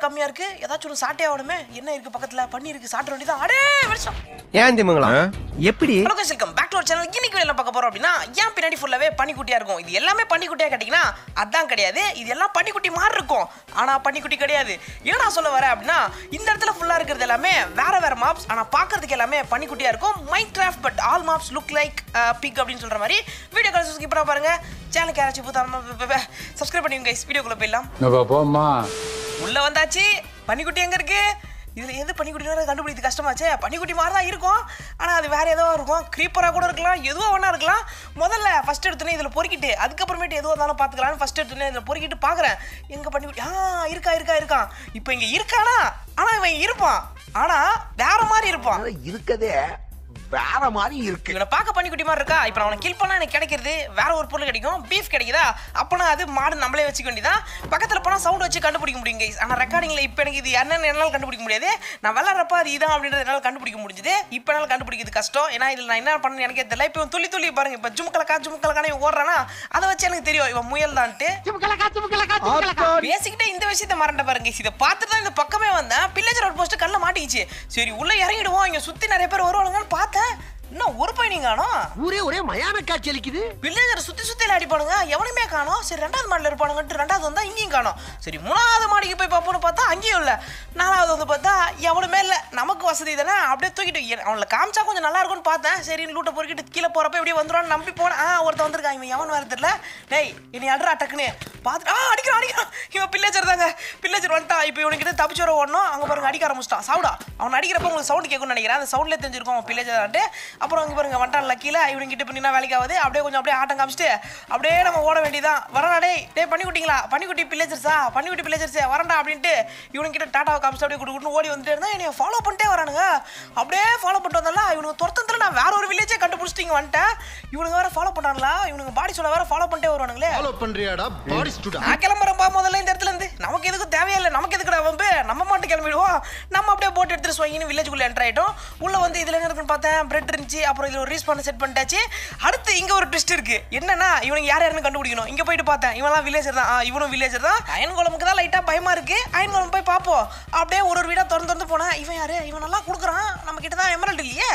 கம்மியா இருக்கு ஏதாச்சும் ஒரு சாட்டே ஆகணுமே என்ன இருக்கு பக்கத்துல பண்ணி இருக்கு சாப்பிட வேண்டியதான் அடே வருஷம் ஏன் திமுங்களா எப்படி hello guys, welcome back to our channel இன்னைக்கு என்ன பார்க்க போறோம் அப்படின்னா ஏன் பின்னாடி ஃபுல்லாவே பன்னிக்குட்டியா இருக்கும் இது எல்லாமே பன்னிக்குட்டியா கேட்டிங்கன்னா அதான் கிடையாது இது எல்லாம் பன்னிக்குட்டி மாதிரி இருக்கும் ஆனா பன்னிக்குட்டி கிடையாது ஏன் நான் சொல்ல வரேன் அப்படின்னா இந்த இடத்துல ஃபுல்லா இருக்கிறது எல்லாமே வேற வேற மாப்ஸ் ஆனா பார்க்கிறதுக்கு எல்லாமே பன்னிக்குட்டியா இருக்கும் Minecraft but all mobs look like pig அப்படின்னு சொல்ற மாதிரி வீடியோ கால் ஸ்கிப் பண்ண பாருங்க சேனலுக்கு யாராச்சும் புத்தாம சப்ஸ்கிரைப் பண்ணிங்க கைஸ் வீடியோக்குள்ள போயிடலாம் நம்ம போம்மா உள்ள வந்தாச்சு பன்னிக்குட்டி எங்க இருக்கு இதுல எது பன்னிக்குட்டினு கண்டுபிடிக்கிறது கஷ்டமாச்சே பன்னிக்குட்டி மாதிரி தான் இருக்கும் ஆனா அது வேற ஏதோ இருக்கும் creeper-ஆ கூட இருக்கலாம் எதுவோ ஒன்றா இருக்கலாம் முதல்ல ஃபர்ஸ்ட் எடுத்துனே இதுல பொறுக்கிட்டு அதுக்கப்புறமேட்டு எதுவாக இருந்தாலும் பார்த்துக்கலாம்னு ஃபர்ஸ்ட் எடுத்துனே இதுல பொறுக்கிட்டு பார்க்குறேன் எங்க பன்னிக்குட்டி ஆ இருக்கா இருக்கா இருக்கான் இப்போ இங்க இருக்கானா ஆனா இவன் இருப்பான் ஆனா வேற மாதிரி இருப்பான் இருக்கதே வேற மாதிரி இருக்கு இவனை பார்க்க பன்னிக்குட்டி மாதிரி இருக்கா இப்போ அவனை கில் பண்ணா எனக்கு கிடைக்கிறது வேற ஒரு பொருள் கிடைக்கும் பீஃப் கிடைக்குதா அப்போனா அது மாடு நம்மளே வச்சுக்க வேண்டியதா பக்கத்தில் போனால் சவுண்ட் வச்சு கண்டுபிடிக்க முடியும் guys. ஆனா ரெக்கார்டிங்கில் இப்போ எனக்கு இது என்னன்னு என்னால் கண்டுபிடிக்க முடியாது நான் விளாட்றப்ப அது இதான் அப்படின்றது என்னால் கண்டுபிடிக்க முடிஞ்சுது இப்போ என்னால் கண்டுபிடிக்கிறது கஷ்டம் ஏன்னா இதில் நான் என்ன பண்ணேன்னு எனக்கே தெரியல இப்போ இவன் துள்ளி துள்ளி பாருங்க இப்போ ஜும்கலக்கா ஜும்கலக்கான இவன் ஓடுறானா அதை வச்சு எனக்கு தெரியும் இவன் முயல் தான்ட்டு பேசிக்கிட்டே இந்த விஷயத்த மறந்த பாருங்க இதை பார்த்துட்டு தான் இந்த பக்கமே வந்தேன் பில்லேஜர் அவுட் போஸ்ட் கல்ல மாட்டிக்கிச்சு சரி உள்ள இறங்கிடுவோம் இங்க சுத்தி நிறைய பேர் வருவானுங்கன்னு பார்த்தேன் இன்னும் ஒரு பையனையும் காணோம் ஊரே ஒரே மயான காட்சி அளிக்குது வில்லேஜர் சுத்தி சுத்தி அடிப்பானுங்க எவனுமே காணோம் சரி ரெண்டாவது மாடியில் இருப்பானுங்கன்ட்டு ரெண்டாவது வந்தா இங்கேயும் காணோம் சரி மூணாவது மாடிக்கு போய் பார்ப்போம்னு பார்த்தா அங்கேயும் இல்லை நாலாவது வந்து பார்த்தா எவனுமே இல்லை நமக்கு வசதி தானே அப்படியே தூக்கிட்டு எ- அவனை காமிச்சா கொஞ்சம் நல்லா இருக்கும்னு பார்த்தேன் சரி லூட்டை பொறுக்கிட்டு கீழே போறப்ப இப்படியே வந்துருவான்னு நம்பி போனேன் ஆ ஒருத்தன் வந்திருக்கான் இவன் எவன் வேறு தெரியல டேய் இனி அட்ரா டக்குன்னு பார்த்துட்டு ஆ அடிக்கிறான் அடிக்கிறான் இவன் பில்லேஜர் தாங்க பில்லேஜர் வந்துட்டான் இப்போ இவனுக்கிட்ட தப்பிச்சு வர ஓடணும் அங்கே பாருங்க அடிக்க ஆரம்பிச்சிட்டான் சவுடா அவன் அடிக்கிறப்ப உங்களுக்கு சவுண்ட் கேட்கும்னு நினைக்கிறேன் அந்த சவுண்ட்லேயே தெரிஞ்சிருக்கும் அவன் பில்லேஜர் அப்புறம் அங்கே பாருங்க வந்துட்டான் லக்கியில் இவனுங்கிட்ட பண்ணினா வேலைக்கு ஆகுது அப்படியே கொஞ்சம் அப்படியே ஆட்டம் காமிச்சிட்டு அப்படியே நம்ம ஓட வேண்டியதான் வரடா டேய் டேய் பண்ணிக்குட்டிங்களா பண்ணிக்குட்டி பில்லேஜர்ஸா பண்ணிக்குட்டி பில்லேஜர்ஸே வரண்டா அப்படின்ட்டு இவனுங்கிட்ட டாட்டாவை காமிச்சிட்டு அப்படியே குடு ஓடி வந்துட்டே இருந்தா என்னைய ஃபாலோ பண்ணிட்டே வரானுங்க அப்படியே ஃபாலோ பண்ணிட்டு வந்தால இவனுக்கு துரத்தத்துல நான் வேற ஒரு வில்லேஜே கண்டுபிடிச்சிட்டு இங்க வந்துட்டேன் இவனுங்க வேற ஃபாலோ பண்றாங்களா இவனுங்க பாடி சொல்ல வேற ஃபாலோ பண்ணிட்டே வருவானுங்களே ஃபாலோ பண்றியாடா பாடி ஸ்டூடா நான் கிளம்புறேன்பா முதல்ல இந்த இடத்துல இருந்து நமக்கு எதுக்கும் தேவையில்லை நமக்கு எதுக்குடா வம்பு நம்ம மட்டும் கிளம்பிடுவோம் நம்ம அப்படியே போட்டு எடுத்துட்டு ஸ்வைன்னு வில்லேஜுக்குள்ள என்டர் ஆயிட்டோம் உள்ள வந்து இதுல என்ன இருக்குன்னு பார்த்தேன் பிரெட் இருந்துச்சு அப்புறம் இதுல ஒரு ரீஸ்பான் செட் பண்ணிட்டாச்சு அடுத்து இங்க ஒரு ட்விஸ்ட் இருக்கு என்னன்னா இவனுக்கு யார் யாருன்னு கண்டுபிடிக்கணும் இங்க போயிட்டு பார்த்தேன் இவன்லாம் வில்லேஜர் தான் ஆ, இவனும் வில்லேஜர் தான் அயன் குளமுக்கு தான் லைட்டா பயமா இருக்கு அயன் குளம் போய் பார்ப்போம் அப்படியே ஒரு ஒரு வீடா திறந்து திறந்து போனா இவன் யாரு இவன் நல்லா கொடுக்குறான் நம்ம கிட்ட தான் எமரல்ட் இல்லையே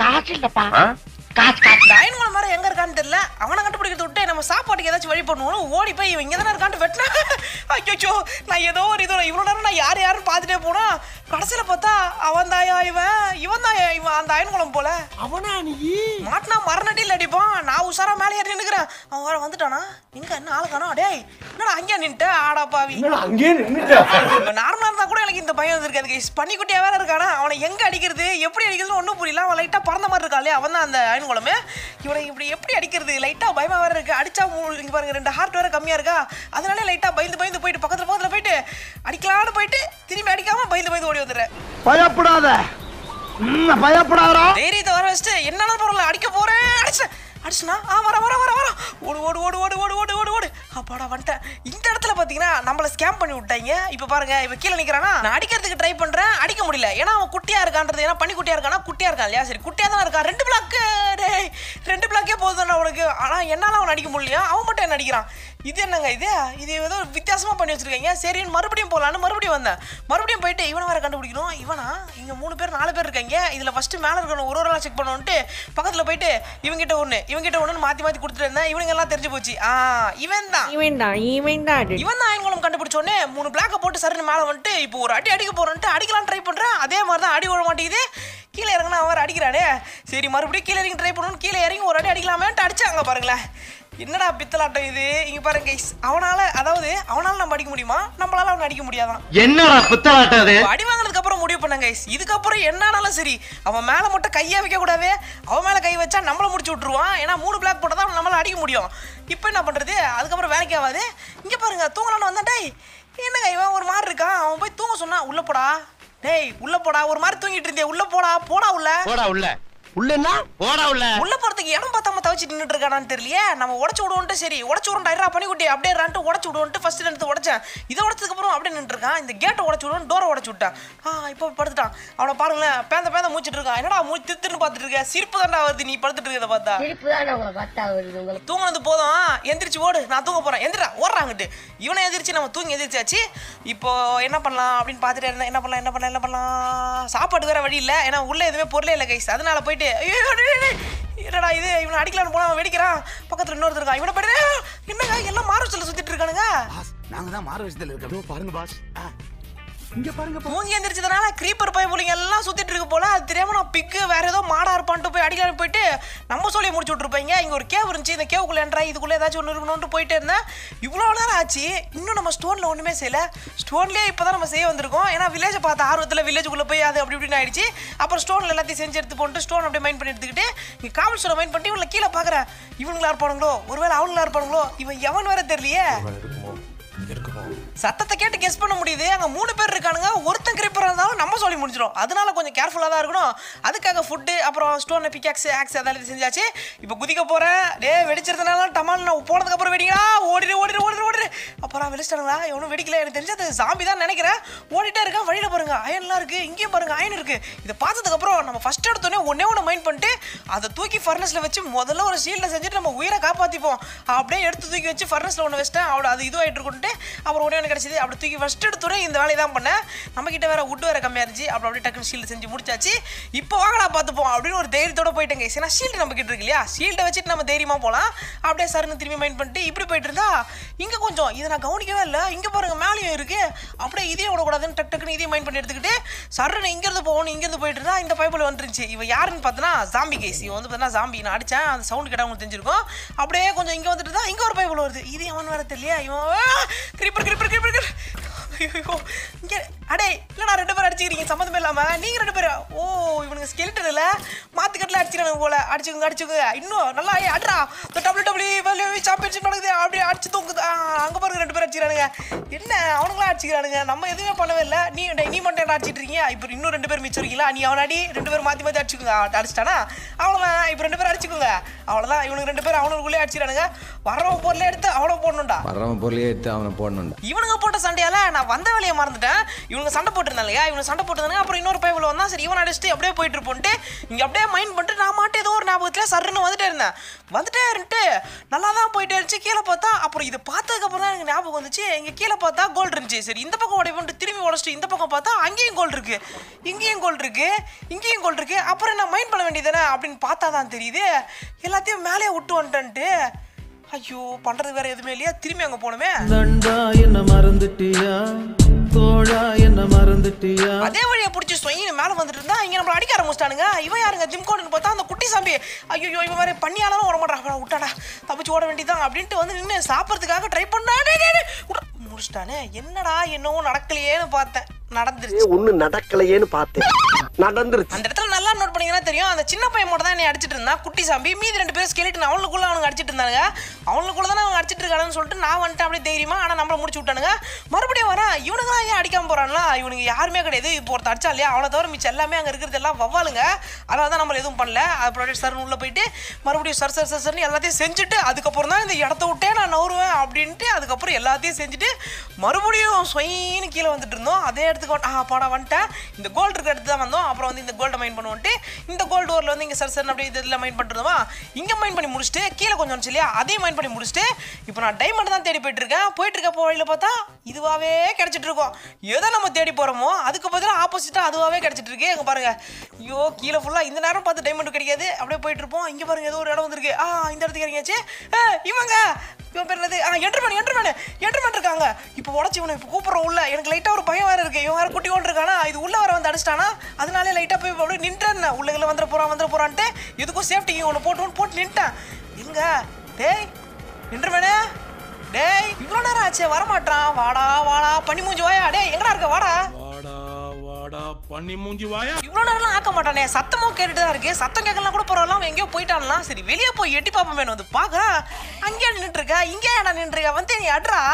இந்த அயன் குளம் வேற எங்க இருக்கான்னு தெரியல அவனை கண்டுபிடிக்கிறது விட்டு நம்ம சாப்பாட்டுக்கு ஏதாச்சும் வழி பண்ணுவோம் ஓடி போய் இவன் இங்க தானே இருக்கான்னு வெட்டினா ஐயோ நான் ஏதோ ஒரு இதோ இவ்வளோ நேரம் நான் யார் யாருன்னு பார்த்துட்டே போனா கடைசியில் பார்த்தா அவன் தாயா இவன் இவன் தாயா இவன் அந்த அயன் குளம் போல அவனா நீ மாட்டினா மரணடியில் அடிப்பான் நான் உஷாரா மேலே ஏறி நின்னுக்கிறேன் அவன் வேற வந்துட்டானா எங்க என்ன ஆளு காணோம் டேய் என்னடா அங்கேயே நின்ட்ட ஆடா பாவி அங்கேயே நின்னுட்டா இப்போ நார்மலாக இருந்தால் கூட எனக்கு இந்த பயம் வந்திருக்காது கைஸ் பன்னிக்குட்டியாக வேற இருக்கானா அவனை எங்கே அடிக்கிறது எப்படி அடிக்கிறதுன்னு ஒன்றும் புரியல அவன் லைட்டாக பறந்த மாதிரி இருக்கா இல்லையா அவன் தான் அந்த அயன் குளமே இவனை இப்படி எப்படி அடிக்கிறது லைட்டாக பயமாக வேற இருக்கு அடிச்சா மூ- இங்க பாருங்க ரெண்டு ஹார்ட் வேற கம்மியாக இருக்கா அதனால லைட்டாக பயந்து பயந்து போயிட்டு பக்கத்தில் பக்கத்தில் போயிட்டு அடிக்கலான்னு போயிட்டு திரும்பி அடிக்காம பயந்து பயந்து ஓடி வந்துடுறேன் பயப்படாத ம், பயப்படாதடா தைரியத்தை வர வச்சுட்டு என்னாலும் பரவாயில்ல அடிக்க போறேன் அடிச்சேன் அடிச்சுனா ஆ வர வர வர வர ஓடு ஓடு ஓடு ஓடு ஓடு ஓடு ஓடு ஓடு அப்பாடா வந்துட்டேன் இந்த இடத்துல பார்த்தீங்கன்னா நம்மள ஸ்கேம் பண்ணி விட்டாங்க இப்போ பாருங்க இப்போ கீழே நிற்கிறானா நான் அடிக்கிறதுக்கு ட்ரை பண்ணுறேன் அடிக்க முடியல ஏன்னா அவன் குட்டியா இருக்கான்றது ஏன்னா பண்ணி குட்டியா இருக்கானா குட்டியா இருக்கான் இல்லையா சரி குட்டியா தான் இருக்கான் ரெண்டு பிளாக் டேய் ரெண்டு பிளாக்கே போதும் அவனுக்கு ஆனால் என்னால் அவன் அடிக்க முடியலையா அவன் மட்டும் என்ன அடிக்கிறான் இது என்னங்க இது இது ஏதோ வித்தியாசமா பண்ணி வச்சிருக்கீங்க சரின்னு மறுபடியும் போகலான்னு மறுபடியும் வந்தேன் மறுபடியும் போயிட்டு இவனை வேற கண்டுபிடிக்கணும் இவனா இங்க மூணு பேர் நாலு பேர் இருக்காங்க இதுல ஃபர்ஸ்ட் மேல இருக்கணும் ஒரு ஒரு செக் பண்ணணும்ட்டு பக்கத்துல போயிட்டு இவங்கிட்ட ஒண்ணு இவங்கிட்ட ஒண்ணுன்னு மாத்தி மாத்தி கொடுத்துட்டு இருந்தேன் இவனுங்க எல்லாம் தெரிஞ்சு போச்சு ஆ இவன் தான் இவன் தான் இவன் தான் இவன் தான் அயன்குளம் கண்டுபிடிச்ச உடனே மூணு பிளாக்க போட்டு சருன்னு மேலே வந்துட்டு இப்போ ஒரு அடி அடிக்க போறேன்ட்டு அடிக்கலாம் ட்ரை பண்றேன் அதே மாதிரி தான் அடி விழ மாட்டேங்குது கீழே இறங்கினா அவன் வேற அடிக்கிறானே சரி மறுபடியும் கீழே இறங்கி ட்ரை பண்ணணும் கீழே இறங்கி ஒரு அடி அடிக்கலாமேன்ட்டு அடிச்சாங்க பாருங்களேன் என்னடா பித்தலாட்டம் இது இங்க பாருங்க guys. அவனால அதாவது அவனால நம்ம அடிக்க முடியுமா நம்மளால அவனை அடிக்க முடியாதான் என்னடா புத்தலாட்டம் அது இப்ப அடி வாங்கினதுக்கு அப்புறம் முடிவு பண்ண கைஸ் இதுக்கப்புறம் என்னானாலும் சரி அவன் மேல மட்டும் கையே வைக்க கூடாது அவன் மேல கை வச்சா நம்மள முடிச்சு விட்டுருவான் ஏன்னா மூணு பிளாக் போட்டா தான் நம்மளால அடிக்க முடியும் இப்போ என்ன பண்றது அதுக்கப்புறம் வேலைக்கு ஆகாது இங்க பாருங்க தூங்கலான்னு வந்தா டேய் என்னங்க இவன் ஒரு மாதிரி இருக்கான் அவன் போய் தூங்க சொன்னா உள்ள போடா டேய் உள்ள போடா ஒரு மாதிரி தூங்கிட்டு இருந்தே உள்ள போடா போடா உள்ள போடா உள்ள உள்ளன்னா போடா உள்ள உள்ள போறதுக்கு இடம் பார்த்தாம தவிச்சு நின்றுட்டு இருக்கானான்னு தெரியலையே நம்ம உடச்சு விடுவோன்ட்டு சரி உடச்சு விடுறோம் டயரா பண்ணிக்குட்டி அப்படியே ரான்ட்டு உடச்சு விடுவோன்ட்டு ஃபர்ஸ்ட் எடுத்து உடச்சேன் இதை உடச்சதுக்கு அப்புறம் அப்படியே நின்று இருக்கான் இந்த கேட்டை உடச்சு விடுவோம் டோரை உடச்சு விட்டான் ஆ இப்போ படுத்துட்டான் அவனை பாருங்களேன் பேந்த பேந்த மூச்சிட்டு இருக்கான் என்னடா மூச்சு தித்துன்னு பார்த்துட்டு இருக்க சிரிப்பு தான்டா வருது நீ படுத்துட்டு இருக்கத பார்த்தா சிரிப்பு தானே உங்களை பார்த்தா வருது உங்களுக்கு தூங்கினது போதும் எந்திரிச்சு ஓடு நான் தூங்க போறேன் எந்திரா ஓடுறாங்கிட்டு இவனை எந்திரிச்சு நம்ம தூங்கி எந்திரிச்சாச்சு இப்போ என்ன பண்ணலாம் அப்படின்னு பார்த்துட்டே இருந்தேன் என்ன பண்ணலாம் என்ன பண்ணலாம் என்ன பண்ணலாம் சாப்பாடு வேற வழி இல்லை ஏன்னா உள்ள எதுவுமே பொருளே இல்லை கைஸ் அதனால போயிட்டு ஐயோ டேய், டேய், டேய், என்னடா இது இவனை அடிக்கலாம்னு போனா அவன் வெடிக்கிறான் பக்கத்துல இன்னொருத்தர் இருக்கான் இவனை பாரு என்னங்க எல்லாம் மாறு சொல்ல சுத்திட்டு இருக்கானுங்க நாங்க தான் மாறு விஷயத்துல இருக்கோம் பாருங்க பாஸ் இங்க பாருங்க தூங்கி எந்திரிச்சதுனால creeper பை புள்ளிங்க எல்லாம் சுத்திட்டு இருக்கு போல அது தெரியாம நான் பிக்கு வேற ஏதோ மாடா இருப்பான்ட்டு போய் அடிக்கலாம் போயிட்டு நம்ம சொல்லி முடிச்சு விட்டுருப்பீங்க இங்க ஒரு கேவ் இருந்துச்சு இந்த கேவுக்குள்ள என்றா இதுக்குள்ள ஏதாச்சும் ஒன்று இருக்கணும்னு போயிட்டே இருந்தேன் இவ்வளோ நேரம் ஆச்சு இன்னும் நம்ம ஸ்டோன்ல ஒண்ணுமே செய்யல ஸ்டோன்லயே இப்பதான் நம்ம செய்ய வந்திருக்கோம் ஏன்னா வில்லேஜை பார்த்த ஆர்வத்தில் வில்லேஜுக்குள்ள போய் அது அப்படி இப்படின்னு ஆயிடுச்சு அப்புறம் ஸ்டோன்ல எல்லாத்தையும் செஞ்சு எடுத்து போட்டு ஸ்டோன் அப்படியே மைண்ட் பண்ணி எடுத்துக்கிட்டு இங்க காவல் ஸ்டோனை மைண்ட் பண்ணிட்டு இவங்களை கீழே பாக்குறேன் இவங்களா இருப்பானுங்களோ ஒருவேளை அவங்களா இருப்பானுங்களோ இவன் எவன் வேற தெரியலையே சத்தத்தை கேட்டு கெஸ் பண்ண முடியுது அங்க மூணு பேர் இருக்கானுங்க ஒருத்தன் கிரிப்பர் இருந்தாலும் நம்ம சொல்லி முடிஞ்சிடும் அதனால கொஞ்சம் கேர்ஃபுல்லாக தான் இருக்கணும் அதுக்காக ஃபுட்டு அப்புறம் ஸ்டோன் பிக்காக்ஸ் ஆக்ஸ் அதெல்லாம் செஞ்சாச்சு இப்போ குதிக்க போறேன் டே வெடிச்சிருந்தனால டமால் நான் போனதுக்கு அப்புறம் வெடிங்களா ஓடிடு ஓடிடு ஓடிடு ஓடிடு அப்புறம் வெடிச்சிட்டாங்களா எவனும் வெடிக்கல எனக்கு தெரிஞ்சு அது சாம்பி தான் நினைக்கிறேன் ஓடிட்டே இருக்கேன் வழியில பாருங்க அயன்லாம் இருக்கு இங்கேயும் பாருங்க அயன் இருக்கு இதை பார்த்ததுக்கு அப்புறம் நம்ம ஃபர்ஸ்ட் எடுத்தோடனே ஒன்னே ஒன்று மைண்ட் பண்ணிட்டு அதை தூக்கி ஃபர்னஸ்ல வச்சு முதல்ல ஒரு ஷீல்ட செஞ்சுட்டு நம்ம உயிரை காப்பாத்திப்போம் அப்படியே எடுத்து தூக்கி வச்சு ஃபர்னஸ்ல ஒன்று வச்சிட்டேன் அவட அது இதுவாயிட்டு இருக்குன்ட்டு அப்புறம் ஒன்றே ஒன்று கிடச்சிது அப்படி தூக்கி ஃபர்ஸ்ட் எடுத்தோடனே இந்த வேலையை தான் பண்ணேன் நம்ம கிட்ட வேற உட் வேற கம்மியாக இருந்துச்சு அப்புறம் அப்படியே டக்குன்னு ஷீல்டு செஞ்சு முடிச்சாச்சு இப்போ வாங்கடா பார்த்துப்போம் அப்படின்னு ஒரு தைரியத்தோட போயிட்டேங்க ஏன்னா ஷீல்டு நம்ம கிட்ட இருக்கு இல்லையா ஷீல்டை வச்சுட்டு நம்ம தைரியமா போகலாம் அப்படியே சருன்னு திரும்பி மைண்ட் பண்ணிட்டு இப்படி போயிட்டு இருந்தா இங்க கொஞ்சம் இதை நான் கவனிக்கவே இல்லை இங்க பாருங்க மேலேயும் இருக்கு அப்படியே இதையும் விடக்கூடாதுன்னு டக் டக்குன்னு இதையும் மைண்ட் பண்ணி எடுத்துக்கிட்டு சருன்னு இங்கிருந்து போகணும் இங்கிருந்து போயிட்டு இருந்தா இந்த பைப்பில் வந்துருச்சு இவ யாருன்னு பார்த்தனா ஜாம்பி கேஸ் இவன் வந்து பார்த்தா ஜாம்பி நான் அடிச்சேன் அந்த சவுண்ட் கேட்டால் உங்களுக்கு தெரிஞ்சிருக்கும் அப்படியே கொஞ்சம் இங்கே வந்துட்டு தான் இங்கே ஒரு பைப்பில் வருது இது அவன் வேற தெரியலையா இவன் கிரிப்பர் கிரிப்பர் கிரிப்பர் ஐயோ இங்கே அடே இல்லைடா ரெண்டு பேரும் அடிச்சுக்கிறீங்க சம்மந்தமே இல்லாமல் நீங்கள் ரெண்டு பேரும் ஓ இவனுங்க ஸ்கெல்டன் இல்லை மாத்துக்கட்டில் அடிச்சுக்கிறானுங்க போல அடிச்சுக்கோங்க அடிச்சுக்கோங்க இன்னும் நல்லா ஏய், அட்ரா டபிள்யூ டபிள்யூ சாம்பியன்ஷிப் நடக்குது அப்படியே அடிச்சு தூங்குது அங்கே பாருங்க ரெண்டு பேரும் அடிச்சுக்கிறானுங்க என்ன அவனுங்களாம் அடிச்சுக்கிறானுங்க நம்ம எதுவுமே பண்ணவே இல்லை நீ டேய், நீ மட்டும் என்ன அடிச்சிட்டு இருக்கீங்க இப்போ இன்னும் ரெண்டு பேர் மிச்சம் இருக்கீங்களா நீ அவன் அடி ரெண்டு பேரும் மாற்றி மாற்றி அடிச்சுக்கோங்க அவன் அடிச்சிட்டானா அவ்வளோதான் இப்போ ரெண்டு பேரும் அடிச்சுக்கோங்க அவ்வளோதான் இவனுக்கு ரெண்டு பேரும் அவனுக்குள்ளே அடிச்சுக்கிறானுங்க வரவன் பொருளை எடுத்து அவனை போடணும்டா வர்றவன் பொருளையே எடுத்து அவனை போடணும்டா இவனுங்க போட்ட சண்டையால நான் வந்த வேலையை மறந்துட்டேன் இவனுங்க சண்டை போட்டிருந்தாங்க இல்லையா இவனுங்க சண்டை போட்டிருந்தாங்க அப்புறம் இன்னொரு பைபிள் வந்தா சரி இவன் அடிச்சுட்டு அப்படியே போயிட்டு இருப்போன்ட்டு இங்க அப்படியே மைண்ட் பண்ணிட்டு நான் மாட்டு ஏதோ ஒரு ஞாபகத்துல சர்ன்னு வந்துட்டே இருந்தேன் வந்துட்டே இருந்துட்டு நல்லா தான் போயிட்டே இருந்துச்சு கீழே பார்த்தா அப்புறம் இது பார்த்ததுக்கு அப்புறம் தான் எனக்கு ஞாபகம் வந்துச்சு இங்க கீழே பார்த்தா கோல்டு இருந்துச்சு சரி இந்த பக்கம் உடைப்போன்ட்டு திரும்பி உடச்சிட்டு இந்த பக்கம் பார்த்தா அங்கேயும் கோல்டு இருக்கு இங்கேயும் கோல்டு இருக்கு இங்கேயும் கோல்டு இருக்கு அப்புறம் என்ன மைண்ட் பண்ண வேண்டியதானே அப்படின்னு பார்த்தா தான் தெரியுது எல்லாத்தையும் மேலே விட்டு வந்துட்டேன்ட்டு ஐயோ பண்றது வேற எதுவுமே இல்லையா திரும்பி அங்க போனோமே நண்பா என்ன மறந்துட்டியா தோழா என்ன மறந்துட்டியா அதே வழியை பிடிச்சி சொயின்னு மேலே வந்துட்டு இருந்தா இங்க நம்மள அடிக்க ஆரம்பிச்சிட்டானுங்க இவன் யாருங்க ஜிம் கோடுன்னு பார்த்தா அந்த குட்டி சாம்பி ஐயோ இவன் வேற பண்ணியாலும் ஓட மாட்டான் விட்டாடா தப்பிச்சு ஓட வேண்டியதான் அப்படின்ட்டு வந்து நின்று சாப்பிட்றதுக்காக ட்ரை பண்ணா டேய், டேய், டேய். உட- முடிச்சிட்டானே என்னடா என்னவோ நடக்கலையேன்னு பார்த்தேன் நடந்துருச்சு ஒண்ணு நடக்கலையேன்னு பார்த்தேன் நடந்துருச்சு அந்த இடத்துல நல்லா நோட் பண்ணீங்கன்னா தெரியும் அந்த சின்ன பையன் மட்டும் தான் என்னை அடிச்சிட்டு இருந்தான் குட்டி சாம்பி மீதி ரெண்டு பேரும் ஸ்கெலிட்டன் அவனுக்குள்ள அவனுங்க அடிச்சிட்டு இருந்தாங்க அவனுக்குள்ள தானே அவங்க அடிச்சிட்டு இருக்கானுன்னு சொல்லிட்டு நான் வந்துட்டேன் அப்படியே தைரியமா ஆனால் நம்மள முடிச்சு விட்டானுங்க மறுபடியும் வரேன் இவனுங்களாம் ஏன் அடிக்காம போறான்ல இவனுங்க யாருமே கிடையாது இப்போ ஒருத்த அடிச்சா இல்லையா அவனை தவிர மிச்சம் எல்லாமே அங்கே இருக்கிறது எல்லாம் வவ்வாலுங்க அதனால தான் நம்மள எதுவும் பண்ணல அது ப்ராடக்ட் சார் உள்ள போயிட்டு மறுபடியும் சர் சர் சர் சர்னு எல்லாத்தையும் செஞ்சுட்டு அதுக்கப்புறம் தான் இந்த இடத்த விட்டே நான் நவருவேன் அப்படின்ட்டு அதுக்கப்புறம் எல்லாத்தையும் செஞ்சுட்டு மறுபடியும் சொயின்னு கீழே வந்துட்டு இருந்தோம் அதே இடத்துக்கு வந்து- ஆ பாடா வந்துட்டேன் இந்த கோல்டு இருக்க இடத்து தான் வந்தோம் அப்புறம் வந்து இந்த கோல்டை மைண்ட் பண்ணுவோன்ட்டு இந்த கோல்டு ஓரில் வந்து இங்கே சர் சர் அப்படியே இதில் மைண்ட் பண்ணிருந்தோமா இங்கே மைண்ட் பண்ணி முடிச்சுட்டு கீழே கொஞ்சம் வந்துச்சு இல்லையா அதையும் மைண்ட் பண்ணி முடிச்சுட்டு இப்போ நான் டைமண்ட் தான் தேடி போயிட்டு இருக்கேன் போயிட்டு இருக்க வழியில் பார்த்தா இதுவாகவே கிடைச்சிட்டு இருக்கோம் எதை நம்ம தேடி போகிறோமோ அதுக்கு பதிலாக ஆப்போசிட்டாக அதுவாகவே கிடைச்சிட்டு இருக்கு எங்க பாருங்க ஐயோ கீழே ஃபுல்லாக இந்த நேரம் பார்த்து டைமண்ட் கிடைக்காது அப்படியே போயிட்டு இருப்போம் இங்கே பாருங்க ஏதோ ஒரு இடம் வந்திருக்கு ஆ இந்த இடத்துக்கு இறங்கியாச்சு ஏ, இவங்க இவன் பேர் என்னது ஆ என்ட்ருமேன் என்ட்ருமேன் என்ட்ருமேன் இருக்காங்க இப்போ உடச்சி இவனை இப்போ கூப்பிட்றோம் உள்ள எனக்கு லைட்டாக ஒரு பயம் வேறு இருக்கு இவன் வேறு குட்டி கொண்டு இருக்கானா இது உள்ள வர வந்து அடிச்சிட்டானா அதனாலே லைட்டாக போய் அப்படியே நின்றேன் உள்ள வந்துட போகிறான் வந்துட போகிறான்ட்டு எதுக்கும் சேஃப்டிக்கு ஒன்று போட்டு போட்டு நின்ட்டேன் எங்க டேய் நின்றுமேனே டேய் இவ்வளோ நேரம் ஆச்சே வரமாட்டான் வாடா வாடா பண்ணி மூஞ்சி வாயா டேய் எங்கடா இருக்க வாடா வாடா வாடா பண்ணி மூஞ்சி வாயா இவ்வளோ நேரம்லாம் ஆக்க மாட்டானே சத்தமும் கேட்டுட்டு தான் இருக்கு சத்தம் கேட்கலாம் கூட பரவாயில்ல அவன் எங்கேயோ போயிட்டான்லாம் சரி வெளியே போய் எட்டி பார்ப்போம் வந்து பார்க்க அங்கேயே நின்றுட்டு இருக்க இங்கே ஏன்டா நின்றுருக்க வந்து நீ அட்ரா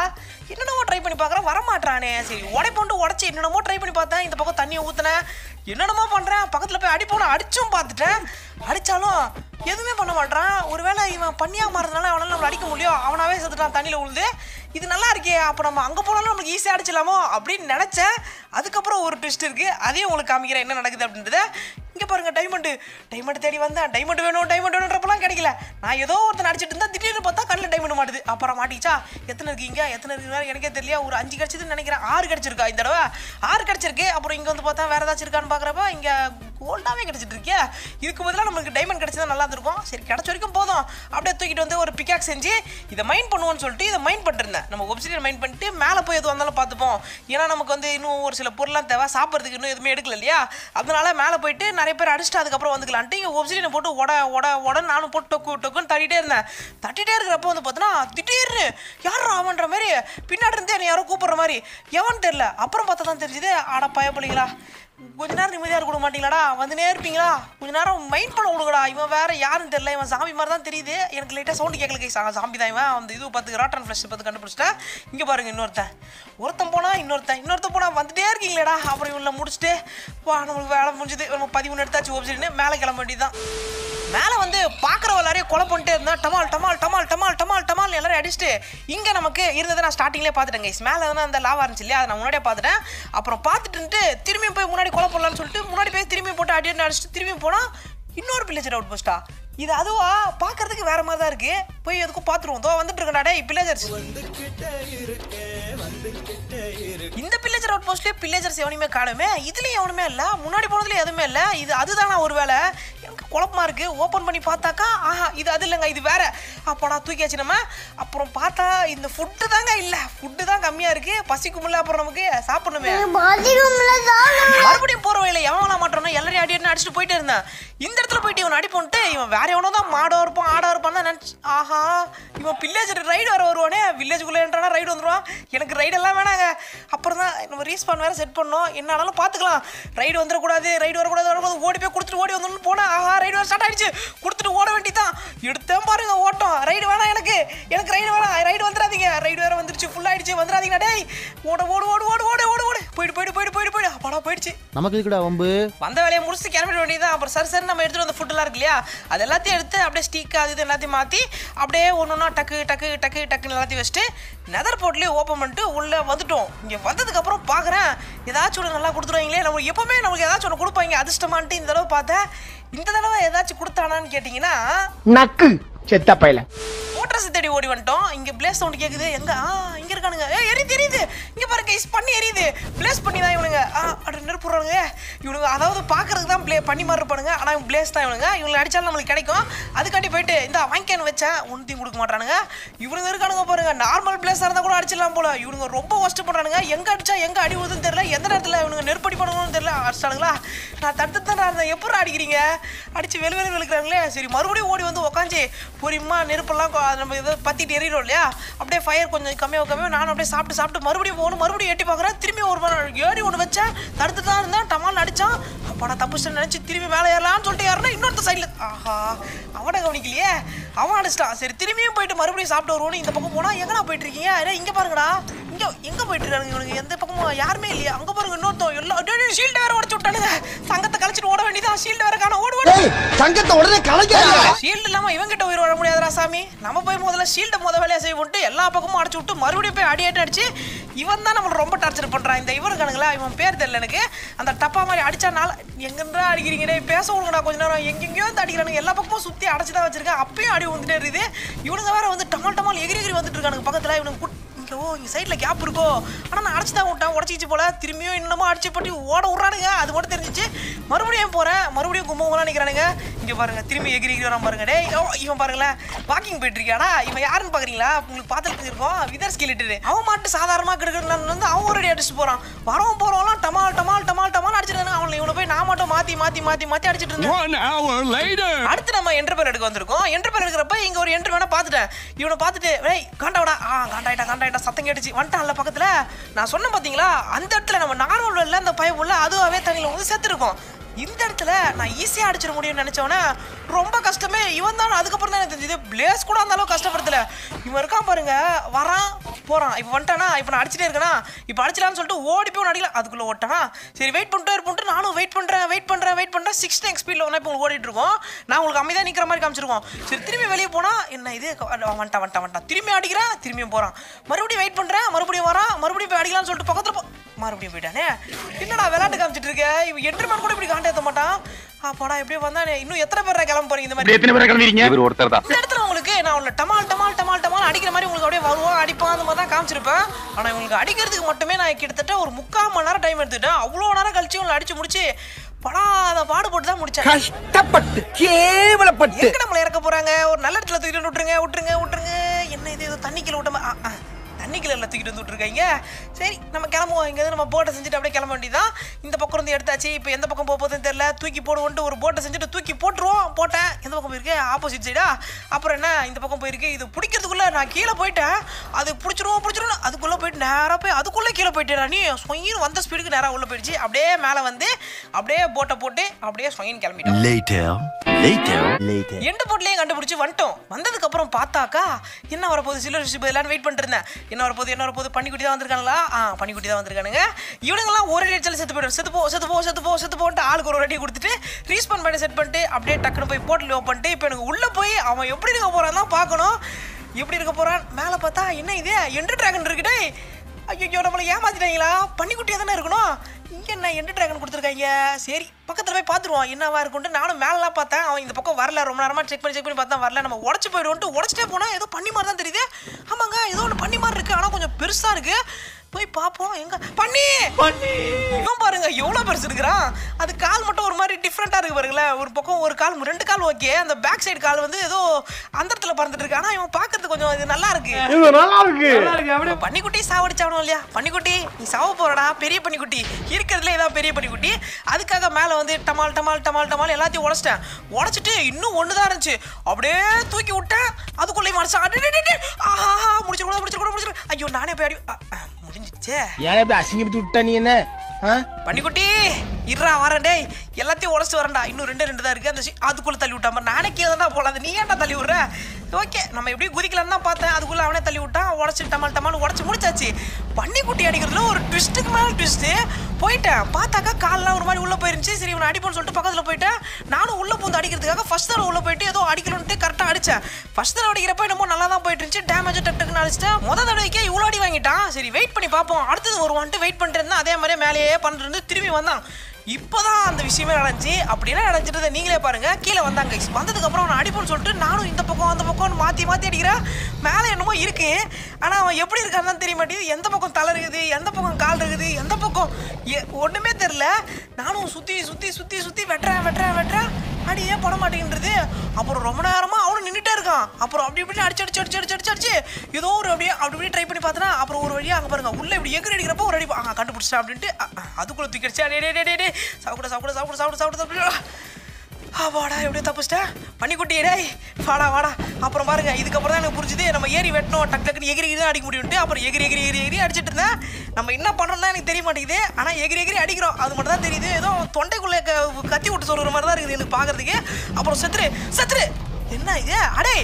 என்னென்னமோ ட்ரை பண்ணி பார்க்குறேன் வரமாட்டானே சரி உடைப்போண்டு உடச்சி என்னென்னமோ ட்ரை பண்ணி பார்த்தேன் இந்த பக்கம் தண்ணியை ஊற்றினேன் என்னென்னமோ பண்ணுறேன் பக்கத்தில் போய் அடிப்போன அடிச்சும் பார்த்துட்டேன் அடித்தாலும் எதுவுமே பண்ண மாட்டான் ஒருவேளை இவன் பண்ணியாக மாறதுனால அவனால நம்மளை அடிக்க முடியும் அவனாவே செத்துட்டான் தண்ணியில் உழுது இது நல்லா இருக்கே அப்போ நம்ம அங்கே போனாலும் நம்மளுக்கு ஈஸியாக அடிச்சிடலாமோ அப்படின்னு நினச்சேன் அதுக்கப்புறம் ஒரு ட்விஸ்ட் இருக்குது அதையும் உங்களுக்கு காமிக்கிறேன் என்ன நடக்குது அப்படின்றத இங்கே பாருங்க டைமண்டு டைமண்ட் தேடி வந்தேன் டைமண்ட் வேணும் டைமண்ட் வேணுன்றப்பெல்லாம் கிடைக்கல நான் ஏதோ ஒருத்தன் அடிச்சிட்டு இருந்தா திடீர்னு பார்த்தா கண்ணில் டைமண்ட் மாட்டுது அப்புறம் மாட்டிச்சா எத்தனை இருக்கீங்க எத்தனை இருக்குன்னு எனக்கே தெரியல ஒரு அஞ்சு கிடச்சிதுன்னு நினைக்கிறேன் ஆறு கிடச்சிருக்கா இந்த தடவை ஆறு கிடச்சிருக்கு அப்புறம் இங்கே வந்து பார்த்தா வேற ஏதாச்சும் இருக்கான்னு பார்க்குறப்ப இங்கே கோல்டாகவே கிடச்சிட்டு இருக்கே இதுக்கு பதிலாக நம்மளுக்கு டைமண்ட் கிடச்சதா நல்லா இருந்திருக்கும் சரி கிடச்ச வரைக்கும் போதும் அப்படியே தூக்கிட்டு வந்து ஒரு பிக்காக் செஞ்சு இதை மைண்ட் பண்ணுவோம்னு சொல்லிட்டு இதை மைண்ட் பண்ணிருந்தேன் நம்ம ஒப்சிடியன் மைண்ட் பண்ணிட்டு மேலே போய் எது வந்தாலும் பார்த்துப்போம் ஏன்னா நமக்கு வந்து இன்னும் ஒரு சில பொருள்லாம் தேவை சாப்பிட்றதுக்கு இன்னும் எதுவுமே எடுக்கல இல்லையா அதனால மேலே போயிட்டு நிறைய பேர் அடிச்சுட்டு அதுக்கப்புறம் வந்துக்கலான்ட்டு இங்கே ஒப்சிடியனை போட்டு உட உட உட நானும் போட்டு டொக்கு டொக்குன்னு தட்டிகிட்டே இருந்தேன் தட்டிகிட்டே இருக்கிறப்ப வந்து பார்த்தோன்னா திடீர்னு யார் அவன்ற மாதிரி பின்னாடி இருந்து என்னை யாரோ கூப்பிட்ற மாதிரி எவன் தெரில அப்புறம் பார்த்தா தான் தெரிஞ்சுது ஆட பயப்பிள்ளைங்களா கொஞ்ச நேரம் நிம்மதியாக இருக்க விட மாட்டீங்களாடா வந்துனே இருப்பீங்களா கொஞ்ச நேரம் மைண்ட் பண்ண விடுங்கடா இவன் வேற யாருன்னு தெரியல இவன் சாமி மாதிரி தான் தெரியுது எனக்கு லைட்டாக சவுண்டு கேட்கல கை சாமி தான் இவன் அந்த இது பார்த்து ராட்டன் ஃப்ளஷ் பார்த்து கண்டுபிடிச்சிட்டேன் இங்கே பாருங்க இன்னொருத்தன் ஒருத்தன் போனா இன்னொருத்தன் இன்னொருத்தன் போனா வந்துட்டே இருக்கீங்களேடா அப்புறம் இவனை முடிச்சுட்டு வா நம்மளுக்கு வேலை முடிஞ்சுது நம்ம பதிமூணு எடுத்தாச்சு ஓப்சின்னு மேலே கிளம்ப வேண்டியதுதான் மேலே வந்து பார்க்குறவ எல்லாரையும் கொலை பண்ணிட்டே இருந்தா டமால் டமால் டமால் டமால் டமால் டமால் எல்லாரும் அடிச்சுட்டு இங்கே நமக்கு இருந்ததை நான் ஸ்டார்டிங்லேயே பார்த்துட்டேன் கைஸ் மேலே தானே அந்த லாவா இருந்துச்சு இல்லையா அதை நான் முன்னாடியே பார்த்துட்டேன் அப்புறம் பார்த்துட்டு திரும்பியும் போய் முன்னாடி கொலை பண்ணலாம்னு சொல்லிட்டு முன்னாடி போய் திரும்பி போட்டு அடி அடிச்சுட்டு திரும்பி போனால் இன்னொரு பில்லேஜர் அவுட் போஸ்டா இது அதுவா பார்க்கறதுக்கு வேற மாதிரி தான் இருக்கு போய் எதுக்கும் பார்த்துருவோம் தோ வந்துட்டு இருக்கடா டேய் பில்லேஜர்ஸ் இந்த பில்லேஜர் அவுட் போஸ்ட்லேயே பில்லேஜர்ஸ் எவனுமே காணுமே இதுலயும் எவனுமே இல்லை முன்னாடி போனதுல எதுவுமே இல்லை இது அதுதானா ஒரு வேலை எனக்கு குழப்பமா இருக்கு ஓப்பன் பண்ணி பார்த்தாக்கா ஆஹா இது அது இல்லைங்க இது வேற அப்போடா தூக்கியாச்சு நம்ம அப்புறம் பார்த்தா இந்த ஃபுட்டு தாங்க இல்லை ஃபுட்டு தான் கம்மியா இருக்கு பசிக்கும்ல அப்புறம் நமக்கு சாப்பிடணுமே மறுபடியும் போற வழியில எவன் விட மாட்டானோ எல்லாரையும் அடி அடி அடிச்சுட்டு போயிட்டே இருந்தேன் இந்த இடத்துல போயிட்டு இவன் அடி போன்ட்டு இவன் வேற எவனோ தான் மாடோ இருப்பான் ஆடோ இருப்பான் தான் நினச்சி ஆஹா இவன் வில்லேஜ் ரைடு வர வருவானே வில்லேஜுக்குள்ளே என்றானா ரைடு வந்துருவான் எனக்கு ரைடு எல்லாம் வேணாங்க அப்புறம் தான் நம்ம ரீஸ்பான் வேற செட் பண்ணோம் என்ன ஆனாலும் பார்த்துக்கலாம் ரைடு வந்துடக்கூடாது ரைடு வரக்கூடாது வரக்கூடாது ஓடி போய் கொடுத்துட்டு ஓடி வந்துடணும் போனா ஆஹா ரைடு வர ஸ்டார்ட் ஆயிடுச்சு கொடுத்துட்டு ஓட வேண்டியதான் எடுத்தேன் பாருங்க ஓட்டம் ரைடு வேணாம் எனக்கு எனக்கு ரைடு வேணாம் ரைடு வந்துடாதீங்க ரைடு வேற வந்துருச்சு ஃபுல் ஆயிடுச்சு வந்துடாதீங்க டேய் ஓட ஓடு ஓடு ஓடு ஓடு ஓடு ஓடு போயிடு போயிடு போயிடு போயிடு போயிடு அப்பாடா போயிடுச்சு நமக்கு இருக்குடா வம்பு வந்த வேலையை முடிச்சுட்டு கிளம்பிட வேண்டியதான் அப்புறம் சரி சரி நம்ம எடுத்துட்டு வந்த ஃபுட்டெல்லாம் இருக்கு இல்லையா அது எல்லாத்தையும் எடுத்து அப்படியே ஸ்டீக் அது இது எல்லாத்தையும் மாற்றி அப்படியே ஒன்று ஒன்றா டக்கு டக்கு டக்கு டக்குன்னு எல்லாத்தையும் வச்சுட்டு நெதர் போர்ட்லேயே ஓப்பன் பண்ணிட்டு உள்ளே வந்துட்டோம் இங்கே வந்ததுக்கப்புறம் பார்க்குறேன் ஏதாச்சும் ஒன்று நல்லா கொடுத்துருவாங்களே நம்ம எப்போவுமே நமக்கு ஏதாச்சும் ஒன்று கொடுப்பாங்க அதிர்ஷ்டமான்ட்டு இந்த தடவை பார்த்தேன் இந்த தடவை ஏதாச்சும் கொடுத்தானான்னு கேட்டிங்கன்னா நக்கு செத்த பையல ஓட்டரசு தேடி ஓடி வந்துட்டோம் இங்க பிளேஸ் சவுண்ட் கேக்குது எங்க ஆ இங்க இருக்கானுங்க ஏ எரியுது எரியுது இங்க பாருங்க இஸ் பண்ணி எரியுது பிளேஸ் பண்ணி தான் இவனுங்க ஆ அட நெருப்புறானுங்க இவனுங்க அதாவது பாக்குறதுக்கு தான் ப்ளே பண்ணி மாதிரி இருப்பானுங்க ஆனா இவங்க பிளேஸ் தான் இவனுங்க இவங்களை அடிச்சாலும் நம்மளுக்கு கிடைக்கும் அதுக்காண்டி போயிட்டு இந்த வாங்கிக்கன்னு வச்சேன் ஒன்றையும் கொடுக்க மாட்டானுங்க இவனுங்க இருக்கானுங்க பாருங்க நார்மல் பிளேஸாக இருந்தால் கூட அடிச்சிடலாம் போல இவனுங்க ரொம்ப ஒஸ்ட் பண்றானுங்க எங்க அடிச்சா எங்க அடி விழுதுன்னு தெரியல எந்த நேரத்தில் இவனுங்க நெருப்படி பண்ணணும்னு தெரியல அடிச்சிட்டானுங்களா நான் தட்டு தான் இருந்தேன் எப்படி அடிக்கிறீங்க அடிச்சு வெளி வெளி வெளுக்கிறாங்களே சரி மறுபடியும் ஓடி வந்து உக்காந்து பொறியுமா நெருப்பெல்லாம் கொ- நம்ம இதை பற்றிட்டு எறிகிறோம் இல்லையா அப்படியே ஃபயர் கொஞ்சம் கம்மியாக கம்மியாக நானும் அப்படியே சாப்பிட்டு சாப்பிட்டு மறுபடியும் போகணும் மறுபடியும் எட்டி பார்க்குறேன் திரும்பி ஒரு மணி ஏறி ஒன்று வச்சேன் தடுத்து தான் இருந்தேன் டமால் அடிச்சான் அப்பா நான் தப்புச்சு நினச்சி திரும்பி மேலே ஏறலாம்னு சொல்லிட்டு யாருன்னா இன்னொருத்த சைடில் ஆஹா அவனை கவனிக்கலையே அவன் அடிச்சிட்டான் சரி திரும்பியும் போயிட்டு மறுபடியும் சாப்பிட்டு வருவோன்னு இந்த பக்கம் போனால் எங்கடா போயிட்டு இருக்கீங்க அடே இங்கே பாருங்கடா இங்கே எங்கே போயிட்டு இருக்கானுங்க இவனுங்க எந்த பக்கமும் யாருமே இல்லையா அங்கே பாருங்க இன்னொருத்தன் எல்லாம் ஷீல்டு வேற உடச்சு விட்டானுங்க சங்கத்தை கழிச்சிட்டு ஓட வேண்டியதான் ஷீல்டு வேற காணோம் ஓடு ஓடு சங்கத்தை உடனே கலைக்க ஷீல்டு இல்லாம இவங்கிட்ட உயிர் வாழ முடியாதுடா சாமி நம்ம போய் முதல்ல ஷீல்டை முத வேலையை செய்வோம்ட்டு எல்லா பக்கமும் அடிச்சு விட்டு மறுபடியும் போய் அடி அடி அடிச்சு இவன் தான் நம்மளை ரொம்ப டார்ச்சர் பண்றான் இந்த இவன் இருக்கானுங்களா இவன் பேர் தெரியல எனக்கு அந்த டப்பா மாதிரி அடிச்சானால எங்கன்றா அடிக்கிறீங்க டேய் பேச விடுங்கடா கொஞ்ச நேரம் எங்கெங்கேயோ வந்து அடிக்கிறானுங்க எல்லா பக்கமும் சுத்தி அடைச்சு தான் வச்சிருக்கேன் அப்பயும் அடி வந்துட்டே இருக்குது இவனுங்க வேற வந்து டமால் டமால் எகிரி எகிரி வந்துட்டு இருக்கானுங்க பக்கத்துல இவனுக்கு குட்- இங்க ஓ இங்க சைடுல கேப் இருக்கோ ஆனா நான் அடிச்சு தான் விட்டேன் உடச்சிச்சு போல திரும்பியும் இன்னமும் அடிச்சு பட்டி ஓட விட்றானுங்க அது மட்டும் தெரிஞ்சிச்சு மறுபடியும் போறேன் மறுபடியும் கும்பகோலாம் நிக்கிறானுங்க இங்க பாருங்க திரும்பி எகிரி எகிரி வரான் பாருங்க டேய் ஓ, இவன் பாருங்களேன் வாக்கிங் போயிட்டு இருக்கியாடா இவன் யாருன்னு பாக்குறீங்களா உங்களுக்கு பார்த்துட்டு இருக்கோம் விதர் ஸ்கிலிட்டு அவன் மாட்டு சாதாரணமா கிடக்குறது வந்து அவன் ஒரு அடி அடிச்சு போறான் வரவன் போறவங்களாம் டமால் டமால் டமால் டமால் அடிச்சிருக்காங்க அவனை இவனை போய் நான் மட்டும் மாத்தி மாத்தி மாத்தி மாத்தி அடிச்சிட்டு இருந்தேன் One hour later. அடுத்து நம்ம என்டர்பேர் எடுக்க வந்திருக்கோம் என்டர்பேர் எடுக்கிறப்ப இங்க ஒரு என்டர் வேணா பார்த்துட்டேன் இவனை பார்த்துட்டு ஏய் காண்டாவடா ஆ காண்டாயிட்டா காண்டாயிட்டா சத்தம் கேட்டுச்சு வந்துட்டான்ல பக்கத்துல நான் சொன்னேன் பாத்தீங்களா அந்த இடத்துல நம்ம நார்மல் வெல்ல அந்த பைப் உள்ள அதுவாகவே தண்ணியில் வந்து செத்துருக்கோம் இந்த இடத்துல நான் ஈஸியாக அடிச்சிட முடியும்னு நினச்சவொன்னே ரொம்ப கஷ்டமே இவன் தான் அதுக்கப்புறம் தான் எனக்கு தெரிஞ்சது பிளேஸ் கூட அந்த அளவுக்கு கஷ்டப்படுத்தல இவன் இருக்கான் பாருங்க வரான் போகிறான் இப்போ வந்துட்டானா இப்போ நான் அடிச்சிட்டே இருக்கேனா இப்போ அடிச்சிடலான்னு சொல்லிட்டு ஓடி போய் அடிக்கலாம் அதுக்குள்ளே ஓட்டானா சரி வெயிட் பண்ணிட்டே இருப்போம்ட்டு நானும் வெயிட் பண்ணுறேன் வெயிட் பண்ணுறேன் வெயிட் பண்ணுறேன் சிக்ஸ் டெக் ஸ்பீடில் ஒன்றா இப்போ உங்களுக்கு ஓடிட்டு இருக்கோம் நான் உங்களுக்கு அமைதியாக நிற்கிற மாதிரி காமிச்சிருக்கோம் சரி திரும்பி வெளியே போனால் என்ன இது அவன் வந்துட்டான் வந்துட்டான் வந்துட்டான் திரும்பி அடிக்கிறேன் திரும்பியும் போகிறான் மறுபடியும் வெயிட் பண்ணுறேன் மறுபடியும் வரான் மறுபடியும் போய் அடிக்கலாம்னு சொல்லிட்டு பக்கத்தில் போ மறுபடியும் போயிட்டானே என்னடா விளையாட்டு காமிச்சிட்டு இருக்க இவன் என்ட்ரிமேன் கூட இப்படி காண்டேத்த மாட்டான் அப்பாடா எப்படியோ வந்தானே இன்னும் எத்தனை பேர் கிளம்ப போறீங்க இந்த மாதிரி எத்தனை பேரை கிளம்பிடுங்க இவர் ஒருத்தர் தான் இந்த இடத்துல உங்களுக்கு நான் உள்ள டமால் டமால் டமால் டமால் அடிக்கிற மாதிரி உங்களுக்கு அப்படியே வருவான் அடிப்பான் அந்த மாதிரி தான் காமிச்சிருப்பேன் ஆனால் இவங்களுக்கு அடிக்கிறதுக்கு மட்டுமே நான் கிட்டத்தட்ட ஒரு முக்கால் மணி நேரம் டைம் எடுத்துக்கிட்டேன் அவ்வளோ நேரம் கழிச்சு உங்களை அடிச்சு முடிச்சு படாத பாடுபட்டு தான் முடிச்சேன் கஷ்டப்பட்டு கேவலப்பட்டு எங்க நம்மளை இறக்க போறாங்க ஒரு நல்ல இடத்துல தூக்கிட்டு வந்து விட்டுருங்க விட்டுருங்க விட்டுருங்க என்ன இது ஏதோ தண்ணிக்குள்ள விட்ட மா- ஆ, ஆ, தண்ணிக்குள்ள தூக்கிட்டு வந்து விட்டுருக்காங்க சரி நம்ம கிளம்புவோம் இங்க நம்ம போட்டை செஞ்சுட்டு அப்படியே கிளம்ப வேண்டியதான் இந்த பக்கம் இருந்து எடுத்தாச்சு இப்போ எந்த பக்கம் போக போகுதுன்னு தெரியல தூக்கி போடுவோன்ட்டு ஒரு போட்டை செஞ்சுட்டு தூக்கி போட்டுருவோம் போட்டேன் எந்த பக்கம் போயிருக்கு ஆப்போசிட் சைடா அப்புறம் என்ன இந்த பக்கம் போயிருக்கு இது பிடிக்கிறதுக்குள்ள நான் கீழே போயிட்டேன் அது பிடிச்சிருவோம் பிடிச்சிருவோம் அதுக்குள்ள போயிட்டு நேராக போய் அதுக்குள்ளே கீழே போயிட்டேன் நீ சொயின் வந்த ஸ்பீடுக்கு நேராக உள்ள போயிடுச்சு அப்படியே மேலே வந்து அப்படியே போட்டை போட்டு அப்படியே சொயின் கிளம்பிட்டோம் எண்டு போட்லயே கண்டுபிடிச்சு வந்துட்டோம் வந்ததுக்கு அப்புறம் பார்த்தாக்கா என்ன வரப்போகுது சில்வர் ஷிப் எல்லாரும் வெயிட் பண்ணிட்டு இருந்தேன் என்ன வரப்போகுது என்ன வரப்போகுது பன்னிக்குட்டி தான் வந்திருக்காங்களா ஆ பன்னிக்குட்டி தான் வந்திருக்கானுங்க இவனுங்கெல்லாம் ஒரு ரேட்ஸில் செத்து போயிடும் செத்து போ செத்து போ செத்து போ செத்து போன்ட்டு ஆளுக்கு ஒரு ரெடி கொடுத்துட்டு ரீஸ்பான் பண்ணி செட் பண்ணிட்டு அப்படியே டக்குன்னு போய் போட்டில் ஓப்பன் பண்ணிட்டு இப்போ எனக்கு உள்ளே போய் அவன் எப்படி இருக்க போறான் தான் பார்க்கணும் எப்படி இருக்க போறான் மேலே பார்த்தா என்ன இது எண்டு டிராகன் இருக்குடே ஐயோ நம்மளை ஏமாத்திட்டாங்களா பன்னிக்குட்டியாக தானே இருக்கணும் இங்கே என்ன எண்டு டிராகன் கொடுத்துருக்காங்க சரி பக்கத்தில் போய் பார்த்துருவோம் என்னவா இருக்குன்ட்டு நானும் மேலலாம் பார்த்தேன் அவன் இந்த பக்கம் வரல ரொம்ப நேரமாக செக் பண்ணி செக் பண்ணி பார்த்தா வரல நம்ம உடச்சு போயிடுவோன்ட்டு உடச்சிட்டே போனால் ஏதோ பண்ணி மாதிரி தான் தெரியுது ஆமாங்க ஏதோ ஒன்று பண்ணி மாதிரி இருக்குது ஆனால் கொஞ்சம் பெருசாக இருக்குது போய் பார்ப்போம் எங்க பண்ணி பண்ணி இவன் பாருங்க எவ்வளோ பெருசு இருக்கிறான் அது கால் மட்டும் ஒரு மாதிரி டிஃப்ரெண்ட்டாக இருக்கு பாருங்களேன் ஒரு பக்கம் ஒரு கால் ரெண்டு கால் ஓகே அந்த பேக் சைடு கால் வந்து ஏதோ அந்த இடத்துல பறந்துட்டு இருக்கு ஆனால் இவன் பார்க்கறதுக்கு கொஞ்சம் இது நல்லா இருக்கு நல்லா இருக்கு பன்னிக்குட்டி சாவடிச்சாவணும் இல்லையா பன்னிக்குட்டி நீ சாவ போறடா பெரிய பன்னிக்குட்டி இருக்கிறதுல ஏதாவது பெரிய பன்னிக்குட்டி அதுக்காக மேலே வந்து டமால் டமால் டமால் டமால் எல்லாத்தையும் உடச்சிட்டேன் உடச்சிட்டு இன்னும் ஒன்று தான் இருந்துச்சு அப்படியே தூக்கி விட்டேன் அதுக்குள்ளே மனுஷன் ஆஹா முடிச்சிருக்கூடாது முடிச்சிருக்கூடாது முடிச்சிரு ஐயோ நானே போய் அடி அ, அ, முடிஞ்சிச்சே ஏன் இப்படி அசிங்கப்பட்டு விட்ட நீ என்ன ஆ? பன்னிக்குட்டி இருடா வரேன் டேய் எல்லாத்தையும் உடச்சிட்டு வரேன்டா இன்னும் ரெண்டு ரெண்டு தான் இருக்கு அந்த சி- அதுக்குள்ள தள்ளி விட்டான் பாரு. நானே கீழே தான் போலாம் அது நீ ஏன்டா தள்ளி விடுற ஓகே நம்ம எப்படி குதிக்கலாம்னு தான் பார்த்தேன் அதுக்குள்ள அவனே தள்ளி விட்டான் உடச்சு டமால் டமால் உடச்சு முடிச்சாச்சு பன்னிக்குட்டி அடிக்கிறதுல ஒரு ட்விஸ்ட்டுக்கு மேலே ட்விஸ்ட்டு போயிட்டேன் பார்த்தாக்கா கால்லாம் ஒரு மாதிரி உள்ளே போயிருந்துச்சு சரி இவனை அடிப்போம்னு சொல்லிட்டு பக்கத்தில் போயிட்டேன் நானும் உள்ளே பூந்து அடிக்கிறதுக்காக ஃபர்ஸ்ட் தடவை உள்ளே போயிட்டு ஏதோ அடிக்கணும்ட்டு கரெக்டாக அடித்தேன் ஃபர்ஸ்ட் தடவை அடிக்கிறப்ப என்னமோ நல்லா தான் போயிட்டு இருந்துச்சு டேமேஜ் டக்குன்னு அடிச்சிட்டேன் முத தடவைக்கே இவ்வளோ அடி வாங்கிட்டான் சரி வெயிட் பண்ணி பார்ப்போம் அடுத்தது வருவான்ட்டு வெயிட் பண்ணிட்டு இருந்தா அதே மாதிரியே மேலேயே பண்ணிட்டு இருந்து திரும்பி வந்தான் இப்போதான் அந்த விஷயமே நடந்துச்சு அப்படின்னா நடந்துட்டு நீங்களே பாருங்க கீழே வந்தாங்க guys. வந்ததுக்கு அப்புறம் அவனை அடிப்போம்னு சொல்லிட்டு நானும் இந்த பக்கம் அந்த பக்கம் மாற்றி மாற்றி அடிக்கிறேன் மேலே என்னமோ இருக்கு ஆனால் அவன் எப்படி இருக்கான்னு தான் தெரிய மாட்டேங்குது எந்த பக்கம் தலை இருக்குது எந்த பக்கம் கால் இருக்குது எந்த பக்கம் எ- ஒண்ணுமே தெரில நானும் சுற்றி சுற்றி சுற்றி சுற்றி வெட்டுறேன் வெட்டுறேன் வெட்டுறேன் அடியே பட மாட்டேங்கிறது அப்புறம் ரொம்ப நேரமா அவனும் நின்றுட்டே இருக்கான் அப்புறம் அப்படி இப்படி அடிச்சு அடிச்சு அடிச்சு அடிச்சு அடிச்சு அடிச்சு ஏதோ ஒரு அப்படியே அப்படி இப்படி ட்ரை பண்ணி பார்த்தனா அப்புறம் ஒரு வழியா அங்கே பாருங்க உள்ள இப்படி எகிரி அடிக்கிறப்போ ஒரு அடி ஆ கண்டுபிடிச்சிட்டேன் அப்படின்ட்டு அ, அ, அதுக்குள்ள தூக்கி அடிச்சு டே டே டே டே சாப்பிட சாப்பிட சாப்பிட சாப்பிட சாப்பிட சாப்பிட ஆ, வாடா எப்படியோ தப்பிச்சிட்டேன் பனிக்குட்டி டேய் வாடா வாடா அப்புறம் பாருங்க இதுக்கப்புறம் தான் எனக்கு புரிஞ்சுது நம்ம ஏறி வெட்டணும் டக்கு டக்குன்னு எகிரி எகிரி தான் அடிக்க முடியும்ட்டு அப்புறம் எகிரி எகிரி எகிரி எகிரி அடிச்சிட்டு இருந்தேன் நம்ம என்ன பண்ணுறோம்னா எனக்கு தெரிய மாட்டேங்குது ஆனால் எகிரி எகிரி அடிக்கிறோம் அது மட்டும் தான் தெரியுது ஏதோ தொண்டைக்குள்ளே க- கத்தி விட்டு சொல்கிற மாதிரி தான் இருக்குது எனக்கு பார்க்கறதுக்கு அப்புறம் செத்துரு செத்துரு என்ன இது அடே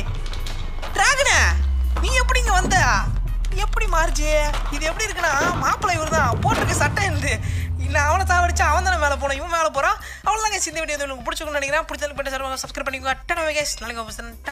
டிராகனே நீ எப்படி இங்கே வந்த எப்படி மாறுச்சு இது எப்படி இருக்குன்னா மாப்பிள்ளை இவர் தான் போட்டிருக்க சட்டை இருந்து இல்லை அவனை சாவடிச்சு அவன் தானே மேலே போனான் இவன் மேலே போகிறான் அவ்வளோதாங்க இந்த வீடியோ உங்களுக்கு பிடிச்சிக்கணும்னு நினைக்கிறேன் பிடிச்சதுக்கு போய்ட்டு சப்ஸ்கிரைப் பண்ணிக்கோங்க டடா கேஸ் நாளைக்கு